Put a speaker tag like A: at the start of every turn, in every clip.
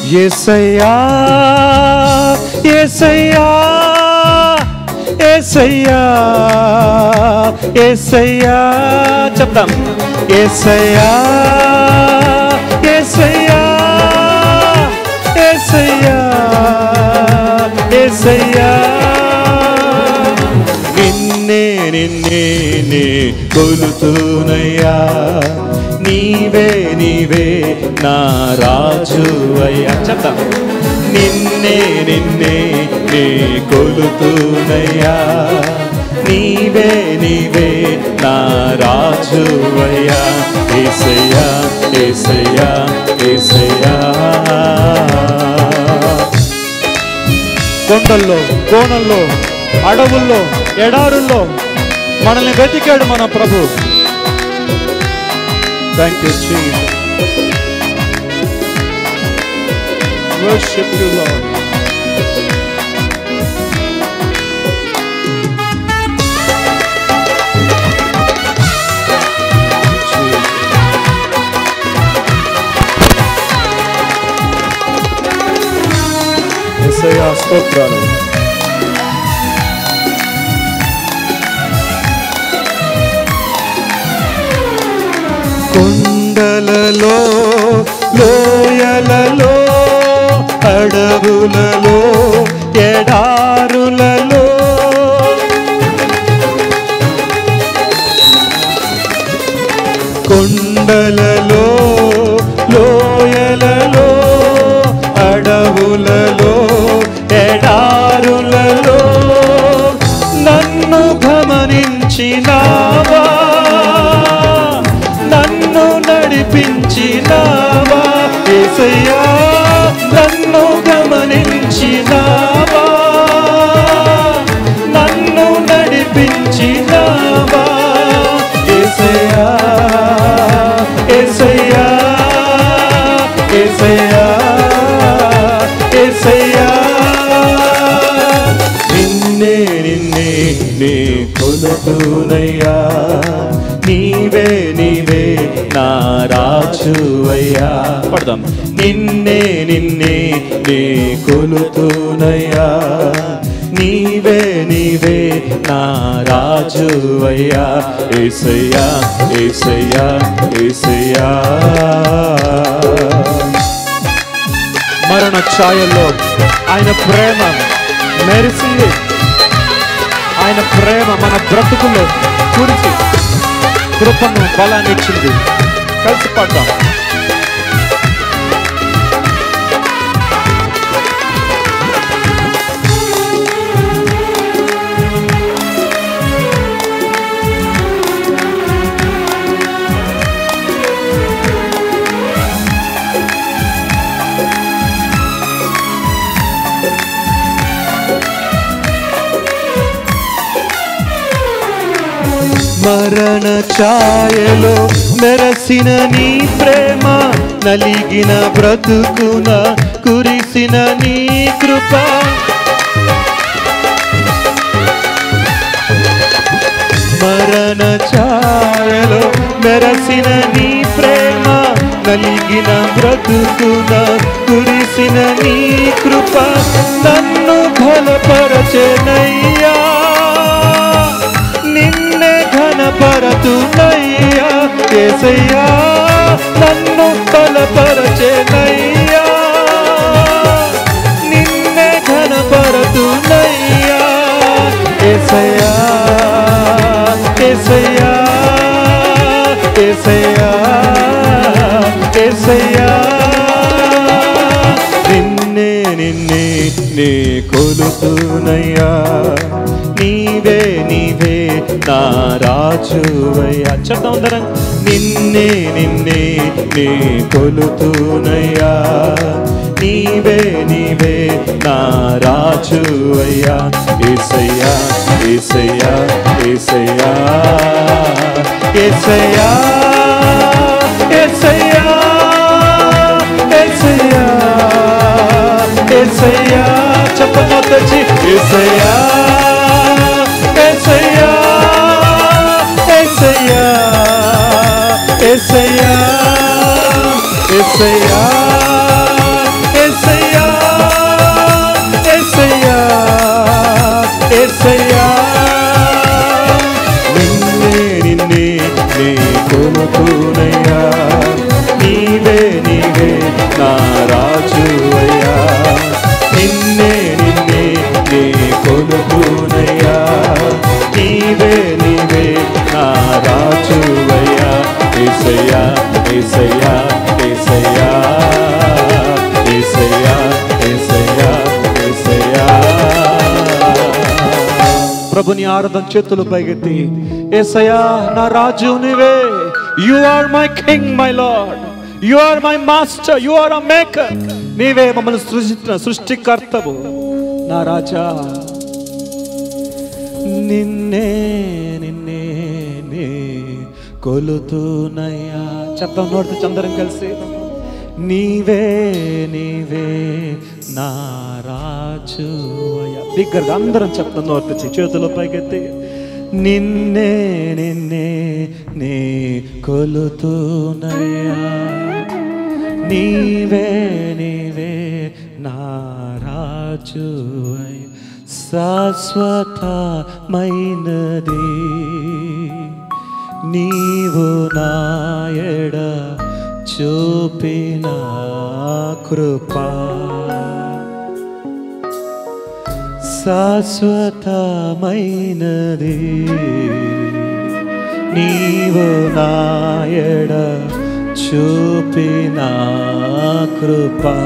A: ఏసయ్యా ఏసయ్యా ఏసయ్యా ఏసయ్యా చెప్తాం ఏసయ్యా ఏసయ్యా ఏసయ్యా ఏసయ్యా నిన్నే నిన్నే నే కొలుతూనయ్యా నీవే నీవే నా రాజు అయ్యా చెప్తాం నిన్నే నిన్నే నే కొలుతూనయ్యా నీవే నీవే నా రాజు అయ్యా ఏసయ్యా ఏసయ్యా ఏసయ్యా కొండల్లో కోణల్లో అడవుల్లో ఎడారుల్లో మనల్ని వెతికాడు మన ప్రభు thank you worship you lord ఎస్ఐయా స్తోత్రాలు కొండలలో లోయలలో అడవులలో ఎడారులలో కొండలలో లోయలలో అడవులలో ఎడారులలో నన్ను గమనించినావా నన్ను నడిపించినావా ఏసయ్యా నన్ను గమనించినావా నన్ను నడిపించినావా ఏసయ్యా ఏసయ్యా ఏసయ్యా ఏసయ్యా నిన్నే నిన్నే నే కొలుతునయ్యా నీవే నీవే నా రాజువయ్యా పడదాం నిన్నే నిన్నే నే కొలుతునయ్యా నీవే నీవే నా రాజువయ్యా ఏసయ్యా ఏసయ్యా ఏసయ్యా మరణ ఛాయల్లో ఆయన ప్రేమ మెరిసింది ఆయన ప్రేమ మన బ్రతుకులో కురిసి కృపను బలాన్ని ఇచ్చింది కలిసి పడ్డాం మరణ ఛాయలో మెరసిన నీ ప్రేమ నలిగిన బ్రతుకున కురిసిన నీ కృప మరణ ఛాయలో మెరసిన నీ ప్రేమ నలిగిన బ్రతుకున కురిసిన నీ కృప నన్ను బలపరచెనయ్యా నిన్నే ఘనపరతునయ్యా ఏసయ్యా నన్ను బలపరచెనయ్యా నిన్నే ఘనపరతునయ్యా ఏసయ్యా ఏసయ్యా ఏసయ్యా ఏసయ్యా నిన్నే నిన్నే నే కొలుతునయ్యా నీవే నీవే నా రాజువయ్యా చెప్తాం అందరం నిన్నే నిన్నే నే కొలుతునయ్యా నీవే నీవే నా రాజువయ్యా ఏసయ్యా ఏసయ్యా ఏసయ్యా ఏసయ్యా ఏసయ్యా ఏసయ్యా ఏసయ్యా చెప్పమ్మా తెచ్చి ఏసయ్యా ఏసయ్యా ఏసయ్యా ఏసయ్యా ఏసయ్యా ఏసయ్యా ఏసయ్యా ఏసయ్యా ఏసయ్యా ఏసయ్యా
B: ప్రభుని ఆరాధన చేతులు పైకెత్తి ఏసయ్యా నా రాజు నీవే you are my king my lord you are my master you are a maker నీవే మమ్మల్ని సృష్టించిన సృష్టికర్తవు నా రాజా నిన్నే నిన్నే నే కొలుతునయ్యా చెప్తాం నోడితే చందరం కలిసి నీవే నీవే నా రాజు అయ్యా బిగ్గరగా అందరం చెప్తాం నోడితే చేతుల పైకెత్తి నిన్నే నిన్నే నే కొలుతునయ్యా నీవే నీవే నా రాజు అయ్యా. శాశ్వతమైనది నీవు నాయడ చూపిన కృపా శాశ్వతమైనది నీవు నాయడ చూపిన కృపా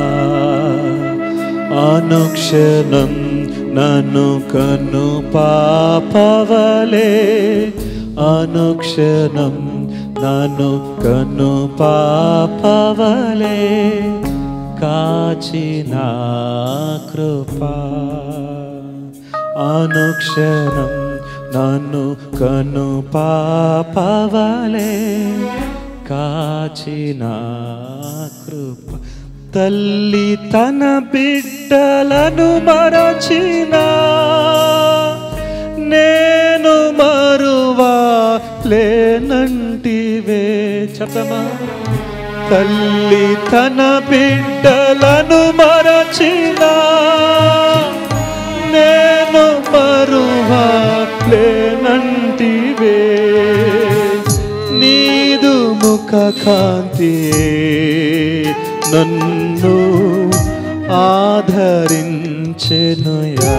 B: అనుక్షణం నన్ను కన్ను పాపవలే అనుక్షణం నన్ను కన్ను పాపవలే కాచిన కృపా అనుక్షణం నన్ను కన్ను పాపవలే కాచిన కృప తల్లి తన బిడ్డలను మరచిన నేను మరువా లేనంటివే చెప్పమా తల్లి తన బిడ్డలను మరచిన నేను మరువా లేనంటివే నీదు ముఖ కాంతి నన్ను ఆధరించెనుయా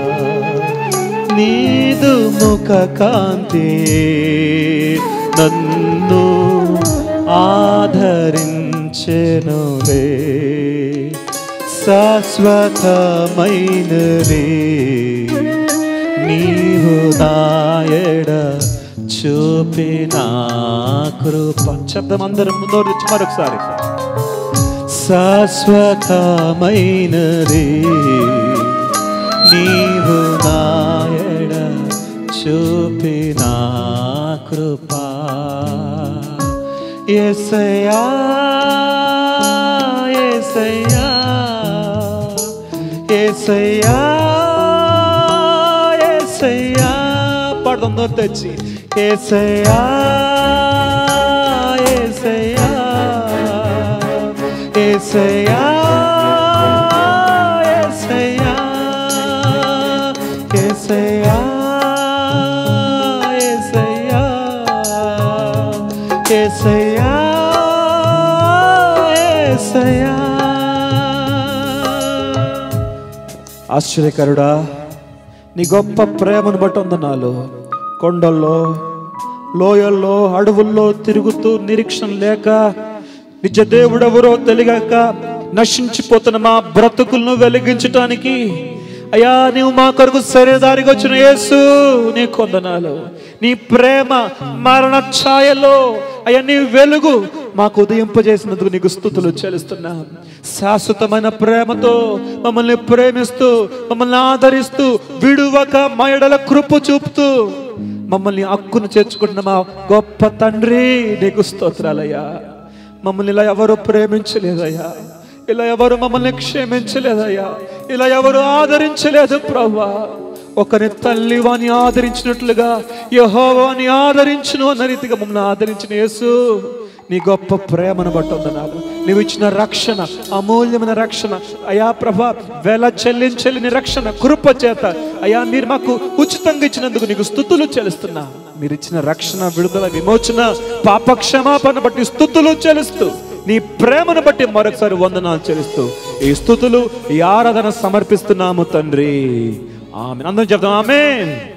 B: నీదు ముఖ కాంతి నన్ను ఆధరించెనులే శాశ్వతమైనది నీవు నాయడ చూపిన కృప శబ్దం అందరం ముందు నుంచి మరొకసారి శాశ్వతమైనది నీవు నాయడ చూపిన కృపా ఎసయా ఎసయా ఏసయ్యా ఏసయ్యా పాడదాం నోరు తెచ్చి ఏసయ్యా ఏసయ్యా ఏసయ్యా ఏసయ్యా ఏసయ్యా ఏసయ్యా ఏసయ్యా ఏసయ్యా ఆశ్చర్యకరుడా నీ గొప్ప ప్రేమను బట్టి ఉంది నాలో కొండల్లో లోయల్లో అడవుల్లో తిరుగుతూ నిరీక్షణ లేక నిజ దేవుడెవరో తెలియక నశించిపోతున్న మా బ్రతుకులను వెలిగించటానికి అయ్యా నీవు మా కొరకు సరిదారిగా వచ్చిన యేసు నీ కొందనాలు నీ ప్రేమ మరణ ఛాయలో అయ్యా నీ వెలుగు మాకు ఉదయింపజేసినందుకు నీకు స్థుతులు చెల్లిస్తున్నా శాశ్వతమైన ప్రేమతో మమ్మల్ని ప్రేమిస్తూ మమ్మల్ని ఆదరిస్తూ విడువక మా ఎడల కృప చూపుతూ మమ్మల్ని హక్కును చేర్చుకుంటున్న మా గొప్ప తండ్రి నీకు స్తోత్రాలయ్యా మమ్మల్ని ఇలా ఎవరు ప్రేమించలేదయ్యా ఇలా ఎవరు మమ్మల్ని క్షమించలేదయ్యా ఇలా ఎవరు ఆదరించలేదు ప్రభా ఒకరి తల్లి వాని ఆదరించినట్లుగా యహోవాని ఆదరించును అన్న రీతిగా మమ్మల్ని ఆదరించిన యేసు నీ గొప్ప ప్రేమను బట్టి వందనాలు నీవు ఇచ్చిన రక్షణ అమూల్యమైన రక్షణ అయా ప్రభా వెల చెల్లించలేని రక్షణ కృప చేత అయా మీరు మాకు ఉచితంగా ఇచ్చినందుకు నీకు స్థుతులు చెల్లిస్తున్నా మీరు ఇచ్చిన రక్షణ విడుదల విమోచన పాప క్షమాపణ బట్టి స్థుతులు చెల్లిస్తూ నీ ప్రేమను బట్టి మరొకసారి వందనాలు చెల్లిస్తూ ఈ స్థుతులు ఈ ఆరాధన సమర్పిస్తున్నాము తండ్రి ఆమె అందరం చెప్తాం ఆమె